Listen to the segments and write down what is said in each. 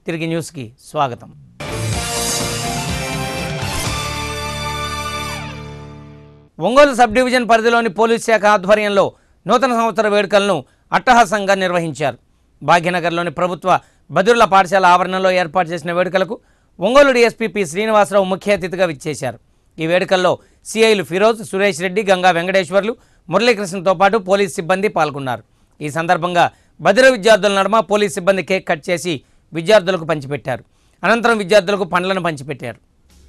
తిరిగి న్యూస్కి స్వాగతం ఒంగోలు సబ్ డివిజన్ పరిధిలోని పోలీస్ శాఖ ఆధ్వర్యంలో నూతన సంవత్సర వేడుకలను అట్టహాసంగా నిర్వహించారు భాగ్యనగర్లోని ప్రభుత్వ బదుర్ల పాఠశాల ఆవరణలో ఏర్పాటు చేసిన వేడుకలకు ఒంగోలు డీఎస్పీ పి శ్రీనివాసరావు ముఖ్య అతిథిగా విచ్చేశారు ఈ వేడుకల్లో సిఐలు ఫిరోజ్ సురేష్ రెడ్డి గంగా వెంకటేశ్వర్లు మురళీకృష్ణతో పాటు పోలీస్ సిబ్బంది పాల్గొన్నారు ఈ సందర్భంగా బదిర విద్యార్థుల నడుమ పోలీస్ సిబ్బంది కేక్ కట్ చేసి విద్యార్థులకు పంచిపెట్టారు అనంతరం విద్యార్థులకు పండ్లను పంచిపెట్టారు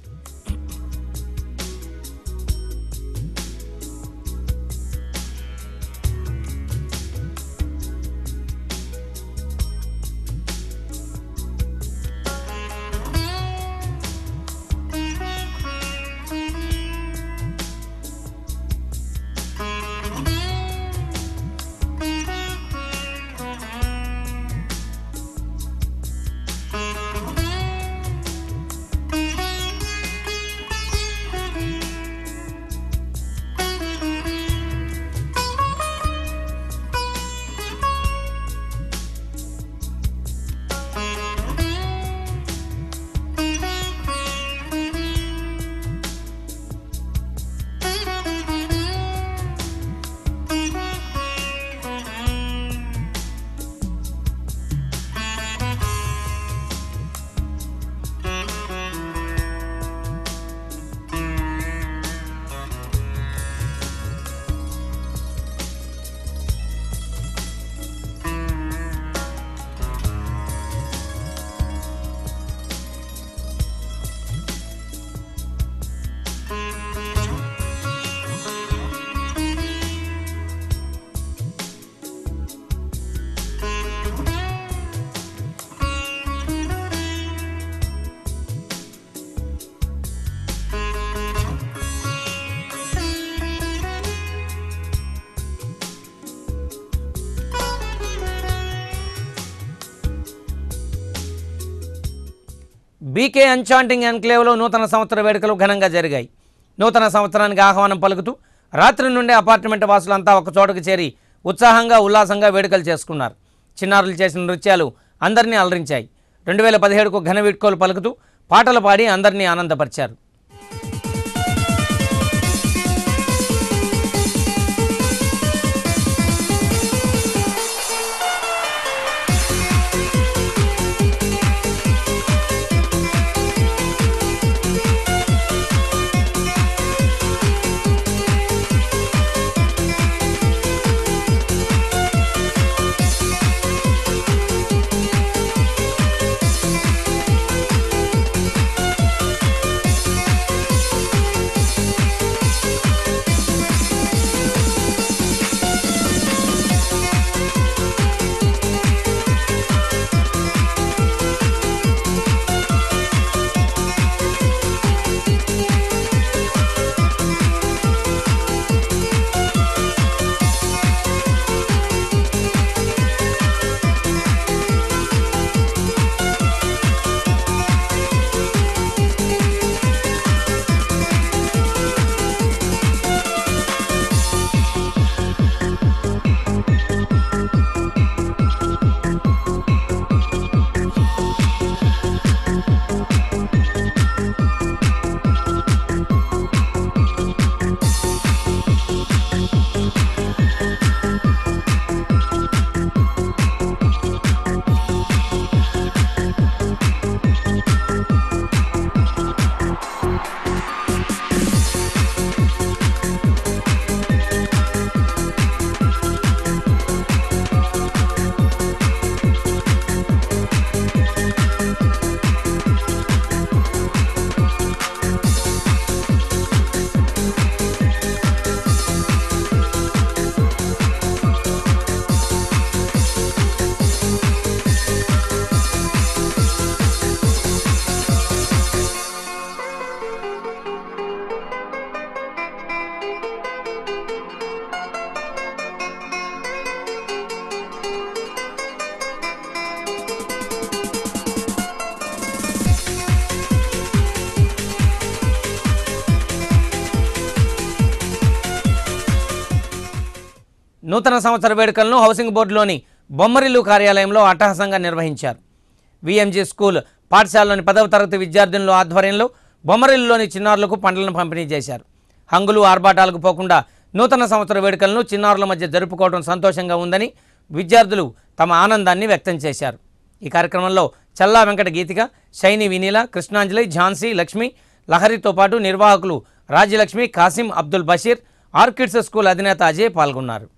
బీకే అన్చాంటింగ్ ఎన్క్లేవ్లో నూతన సంవత్సర వేడుకలు ఘనంగా జరిగాయి నూతన సంవత్సరానికి ఆహ్వానం పలుకుతూ రాత్రి నుండి అపార్ట్మెంట్ వాసులంతా ఒక చోటకు చేరి ఉత్సాహంగా ఉల్లాసంగా వేడుకలు చేసుకున్నారు చిన్నారులు చేసిన నృత్యాలు అందరినీ అలరించాయి రెండు వేల పదిహేడుకు ఘన వీడ్కోలు పలుకుతూ పాటలు పాడి అందరినీ ఆనందపరిచారు నూతన సంవత్సర వేడుకలను హౌసింగ్ బోర్డులోని బొమ్మరిల్లు కార్యాలయంలో అట్టహాసంగా నిర్వహించారు విఎంజీ స్కూల్ పాఠశాలలోని పదవ తరగతి విద్యార్థినుల ఆధ్వర్యంలో బొమ్మరిల్లులోని చిన్నారులకు పండ్లను పంపిణీ చేశారు హంగులు ఆర్భాటాలకు పోకుండా నూతన సంవత్సర వేడుకలను చిన్నారుల మధ్య జరుపుకోవడం సంతోషంగా ఉందని విద్యార్థులు తమ ఆనందాన్ని వ్యక్తం చేశారు ఈ కార్యక్రమంలో చల్లా వెంకట గీతిక శైని వినీల కృష్ణాంజలి ఝాన్సీ లక్ష్మి లహరితో పాటు నిర్వాహకులు రాజ్యలక్ష్మి కాసిం అబ్దుల్ బషీర్ ఆర్కిడ్స్ స్కూల్ అధినేత అజయ్ పాల్గొన్నారు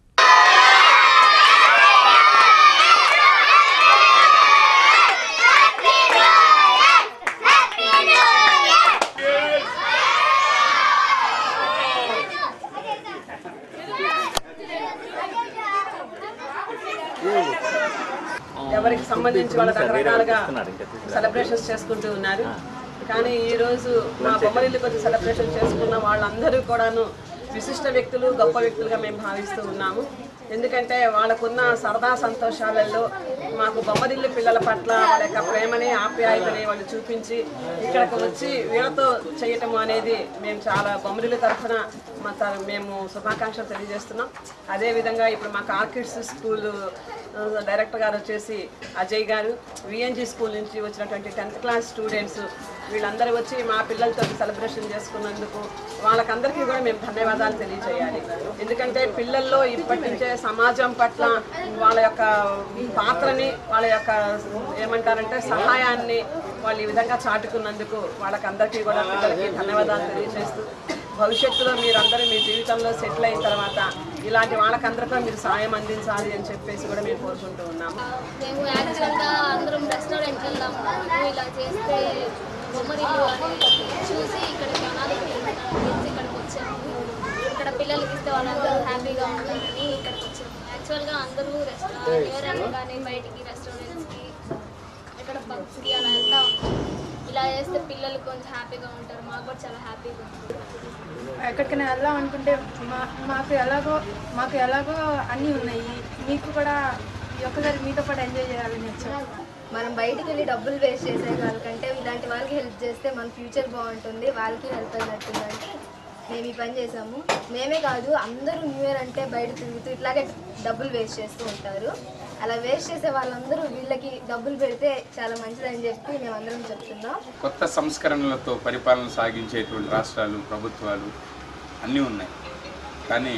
ఎవరికి సంబంధించి వాళ్ళు రకరకాలుగా సెలబ్రేషన్స్ చేసుకుంటూ ఉన్నారు కానీ ఈ రోజు మా బొమ్మరిల్లు కొంచెం సెలబ్రేషన్ చేసుకున్న వాళ్ళందరూ కూడాను విశిష్ట వ్యక్తులు గొప్ప వ్యక్తులుగా మేము భావిస్తూ ఉన్నాము ఎందుకంటే వాళ్ళకున్న సరదా సంతోషాలలో మాకు బొమ్మరిల్లు పిల్లల పట్ల వాళ్ళ యొక్క ప్రేమని ఆప్యాయతని వాళ్ళు చూపించి ఇక్కడికి వచ్చి వీళ్ళతో చేయటం అనేది మేము చాలా బొమ్మరిల్లు తరఫున మా త- మేము శుభాకాంక్షలు తెలియజేస్తున్నాం అదేవిధంగా ఇప్పుడు మాకు ఆర్కిడ్స్ స్కూల్ ఆ, డైరెక్టర్ గారు వచ్చేసి అజయ్ గారు విఎన్జి స్కూల్ నుంచి వచ్చినటువంటి టెన్త్ క్లాస్ స్టూడెంట్స్ వీళ్ళందరూ వచ్చి మా పిల్లలతో సెలబ్రేషన్ చేసుకున్నందుకు వాళ్ళకందరికీ కూడా మేము ధన్యవాదాలు తెలియజేయాలి ఎందుకంటే పిల్లల్లో ఇప్పటి నుంచే సమాజం పట్ల వాళ్ళ యొక్క పాత్రని వాళ్ళ యొక్క ఏమంటారంటే సహాయాన్ని వాళ్ళు ఈ విధంగా చాటుకున్నందుకు వాళ్ళకందరికీ కూడా పిల్లలకి ధన్యవాదాలు తెలియజేస్తూ భవిష్యత్తులో మీరందరూ మీ జీవితంలో సెటిల్ అయిన తర్వాత ఇలాంటి వాళ్ళకందరికీ మీరు సాయం అందించాలి అని చెప్పేసి కూడా మేము కోరుకుంటూ ఉన్నాము మేము యాక్చువల్గా అందరం రెస్టారెంట్కి వెళ్దాం అనుకున్నాము ఇలా చేస్తే బొమ్మరిల్లు అని చూసి ఇక్కడ జనాలకి తెలిసి ఇక్కడికి వచ్చాము ఇక్కడ పిల్లలకి ఇస్తే వాళ్ళందరూ హ్యాపీగా ఉంటారని ఇక్కడికి వచ్చాము యాక్చువల్గా అందరూ రెస్టారెంట్ ఎవరైనా కానీ బయటికి రెస్టారెంట్స్కి ఎక్కడ పబ్స్కి అలా వెళ్తా ఉంటాం ఇలా చేస్తే పిల్లలు కొంచెం హ్యాపీగా ఉంటారు మాకు కూడా చాలా హ్యాపీగా ఉంటుంది ఎక్కడికైనా వెళ్దాం అనుకుంటే మా మాకు ఎలాగో మాకు ఎలాగో అన్నీ ఉన్నాయి మీకు కూడా ఈ ఒక్కసారి మీతో పాటు ఎంజాయ్ చేయాలని వచ్చాం మనం బయటికి వెళ్ళి డబ్బులు వేస్ట్ చేసే వాళ్ళకంటే ఇలాంటి వాళ్ళకి హెల్ప్ చేస్తే మన ఫ్యూచర్ బాగుంటుంది వాళ్ళకి హెల్ప్ అయినట్టుందంటే మేము ఈ పని చేసాము మేమే కాదు అందరూ న్యూ ఇయర్ అంటే బయట తిరుగుతూ ఇట్లాగే డబ్బులు వేస్ట్ చేస్తూ ఉంటారు అలా వేస్ట్ చేసే వాళ్ళందరూ వీళ్ళకి డబ్బులు పెడితే చాలా మంచిదని చెప్పి మేము అందరం చెప్తున్నాం కొత్త సంస్కరణలతో పరిపాలన సాగించేటువంటి రాష్ట్రాలు ప్రభుత్వాలు అన్నీ ఉన్నాయి కానీ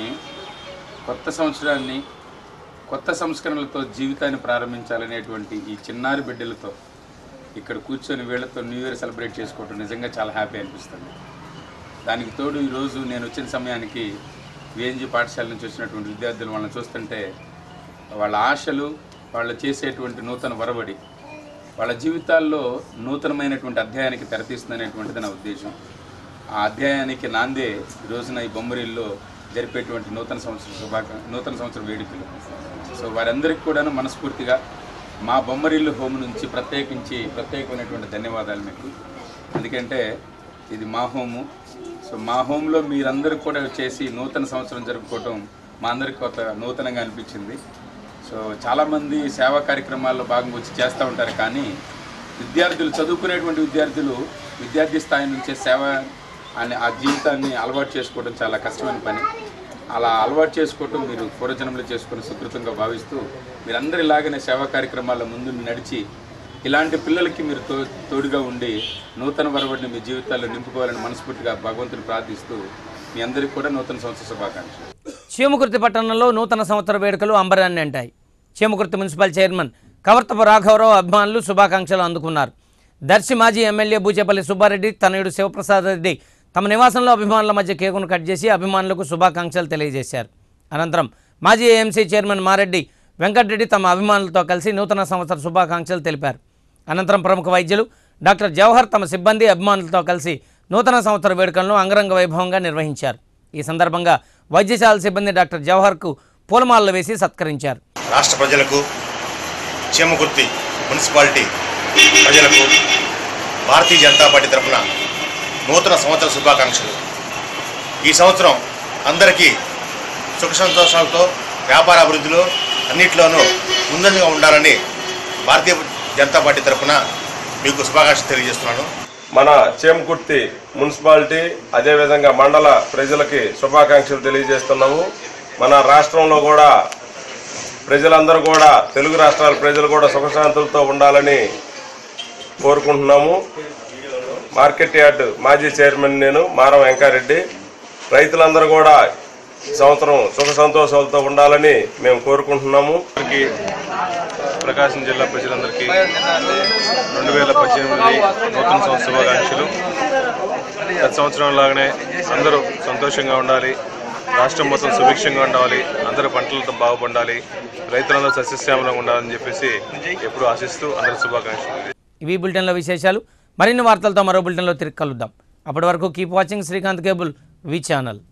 కొత్త సంవత్సరాన్ని కొత్త సంస్కరణలతో జీవితాన్ని ప్రారంభించాలనేటువంటి ఈ చిన్నారి బిడ్డలతో ఇక్కడ కూర్చొని వీళ్ళతో న్యూ ఇయర్ సెలబ్రేట్ చేసుకోవటం నిజంగా చాలా హ్యాపీ అనిపిస్తుంది దానికి తోడు ఈరోజు నేను వచ్చిన సమయానికి విఎన్జి పాఠశాల నుంచి వచ్చినటువంటి విద్యార్థులు వాళ్ళని చూస్తుంటే వాళ్ళ ఆశలు వాళ్ళు చేసేటువంటి నూతన వరవడి వాళ్ళ జీవితాల్లో నూతనమైనటువంటి అధ్యాయానికి తెరతీస్తుందనేటువంటిది నా ఉద్దేశం ఆ అధ్యాయానికి నాందే ఈ రోజున ఈ బొమ్మరిల్లో జరిపేటువంటి నూతన సంవత్సర శుభాక నూతన సంవత్సర వేడుకలు సో వారందరికీ కూడాను మనస్ఫూర్తిగా మా బొమ్మరిల్లు హోమ్ నుంచి ప్రత్యేకించి ప్రత్యేకమైనటువంటి ధన్యవాదాలు మీకు ఎందుకంటే ఇది మా హోము సో మా హోమ్లో మీరందరూ కూడా చేసి నూతన సంవత్సరం జరుపుకోవటం మా అందరికి కొత్త నూతనంగా అనిపించింది సో చాలామంది సేవా కార్యక్రమాల్లో భాగంగా వచ్చి చేస్తూ ఉంటారు కానీ విద్యార్థులు చదువుకునేటువంటి విద్యార్థులు విద్యార్థి స్థాయి నుంచే సేవ అనే ఆ జీవితాన్ని అలవాటు చేసుకోవడం చాలా కష్టమైన పని అలా అలవాటు చేసుకోవటం మీరు పూర్వజన్మలు చేసుకుని సుకృతంగా భావిస్తూ మీరందరూ ఇలాగనే సేవా కార్యక్రమాల ముందు నడిచి ఇలాంటి పిల్లలకి మీరు తో తోడుగా ఉండి నూతన వరవడిని మీ జీవితాల్లో నింపుకోవాలని మనస్ఫూర్తిగా భగవంతుని ప్రార్థిస్తూ మీ అందరికీ కూడా నూతన సంవత్సర శుభాకాంక్షలు చీమకుర్తి పట్టణంలో నూతన సంవత్సర వేడుకలు అంబరాన్ని అంటాయి చీమకుర్తి మున్సిపల్ చైర్మన్ కవర్తపు రాఘవరావు అభిమానులు శుభాకాంక్షలు అందుకున్నారు దర్శి మాజీ ఎమ్మెల్యే బూచేపల్లి సుబ్బారెడ్డి తనయుడు శివప్రసాద్ రెడ్డి తమ నివాసంలో అభిమానుల మధ్య కేకును కట్ చేసి అభిమానులకు శుభాకాంక్షలు తెలియజేశారు అనంతరం మాజీ ఏఎంసీ చైర్మన్ మారెడ్డి వెంకటరెడ్డి తమ అభిమానులతో కలిసి నూతన సంవత్సర శుభాకాంక్షలు తెలిపారు అనంతరం ప్రముఖ వైద్యులు డాక్టర్ జవహర్ తమ సిబ్బంది అభిమానులతో కలిసి నూతన సంవత్సర వేడుకలను అంగరంగ వైభవంగా నిర్వహించారు ఈ సందర్భంగా వైద్యశాల సిబ్బంది డాక్టర్ జవహర్కు పూలమాలలు వేసి సత్కరించారు రాష్ట్ర ప్రజలకు చీమకుర్తి మున్సిపాలిటీ ప్రజలకు భారతీయ జనతా పార్టీ తరఫున నూతన సంవత్సర శుభాకాంక్షలు ఈ సంవత్సరం అందరికీ సుఖ సంతోషాలతో వ్యాపార అభివృద్ధిలో అన్నింటిలోనూ ముందంజగా ఉండాలని భారతీయ జనతా పార్టీ తరఫున మీకు శుభాకాంక్షలు తెలియజేస్తున్నాను మన చేమకుర్తి మున్సిపాలిటీ అదేవిధంగా మండల ప్రజలకి శుభాకాంక్షలు తెలియజేస్తున్నాము మన రాష్ట్రంలో కూడా ప్రజలందరూ కూడా తెలుగు రాష్ట్రాల ప్రజలు కూడా సుఖశాంతులతో ఉండాలని కోరుకుంటున్నాము మార్కెట్ యార్డ్ మాజీ చైర్మన్ నేను మారం వెంకారెడ్డి రైతులందరూ కూడా ఈ సంవత్సరం సుఖ సంతోషాలతో ఉండాలని మేము కోరుకుంటున్నాము ప్రకాశం జిల్లా ప్రజలందరికీ రెండు వేల పద్దెనిమిది నూతన సంవత్సర శుభాకాంక్షలు గత సంవత్సరం లాగానే అందరూ సంతోషంగా ఉండాలి రాష్ట్రం మొత్తం సుభిక్షంగా ఉండాలి అందరూ పంటలతో బాగుపడాలి రైతులందరూ సస్యశ్యామలంగా ఉండాలని చెప్పేసి ఎప్పుడు ఆశిస్తూ అందరి శుభాకాంక్షలు ఇవి బులెటిన్లో విశేషాలు మరిన్ని వార్తలతో మరో బులెటిన్లో తిరిగి కలుద్దాం అప్పటి వరకు keep watching Srikanth cable V channel